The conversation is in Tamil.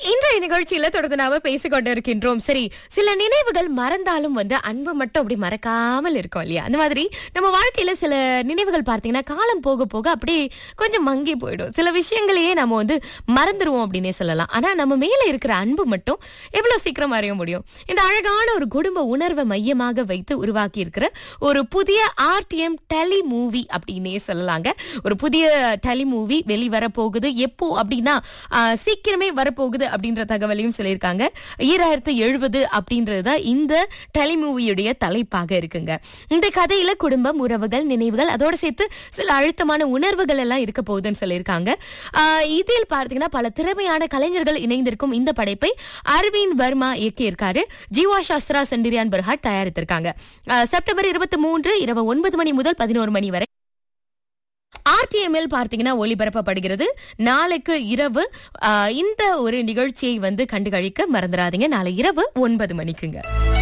இன்றைய நிகழ்ச்சியில தொடர்ந்து நாம பேசிக் கொண்டிருக்கின்றோம் சரி சில நினைவுகள் மறந்தாலும் வந்து அன்பு மட்டும் அப்படி மறக்காமல் இருக்கும் இல்லையா அந்த மாதிரி நம்ம வாழ்க்கையில சில நினைவுகள் பார்த்தீங்கன்னா காலம் போக போக அப்படியே கொஞ்சம் மங்கி போயிடும் சில விஷயங்களையே நம்ம வந்து மறந்துடுவோம் அப்படின்னே சொல்லலாம் ஆனா நம்ம மேல இருக்கிற அன்பு மட்டும் எவ்வளவு சீக்கிரம் அறிய முடியும் இந்த அழகான ஒரு குடும்ப உணர்வை மையமாக வைத்து உருவாக்கி இருக்கிற ஒரு புதிய ஆர்டிஎம் டெலி மூவி அப்படின்னே சொல்லலாங்க ஒரு புதிய டெலி மூவி வெளிவர போகுது எப்போ அப்படின்னா ஆஹ், சீக்கிரமே வரப்போகுது அப்படின்ற தகவலையும் சொல்லியிருக்காங்க ஈராயிரத்து எழுபது அப்படின்றதுதான் இந்த டெலிமூவியுடைய தலைப்பாக இருக்குங்க இந்த கதையில குடும்பம் உறவுகள் நினைவுகள் அதோட சேர்த்து சில அழுத்தமான உணர்வுகள் எல்லாம் இருக்க போகுதுன்னு சொல்லியிருக்காங்க ஆஹ், இதில் பார்த்தீங்கன்னா பல திறமையான கலைஞர்கள் இணைந்திருக்கும் இந்த படைப்பை அரவிந்த் வர்மா இயக்கியிருக்காரு ஜீவா சாஸ்திரா செண்டிரியான் பர்ஹாட் தயாரித்திருக்காங்க ஆஹ், செப்டம்பர் இருபத்தி மூன்று இரவு ஒன்பது மணி முதல் பதினோரு மணி வரை ஆர்டிஎம்எல் பார்த்தீங்கன்னா ஒளிபரப்பப்படுகிறது நாளைக்கு இரவு ஆஹ், இந்த ஒரு நிகழ்ச்சியை வந்து கண்டுகளிக்க மறந்துடாதீங்க நாளை இரவு ஒன்பது மணிக்குங்க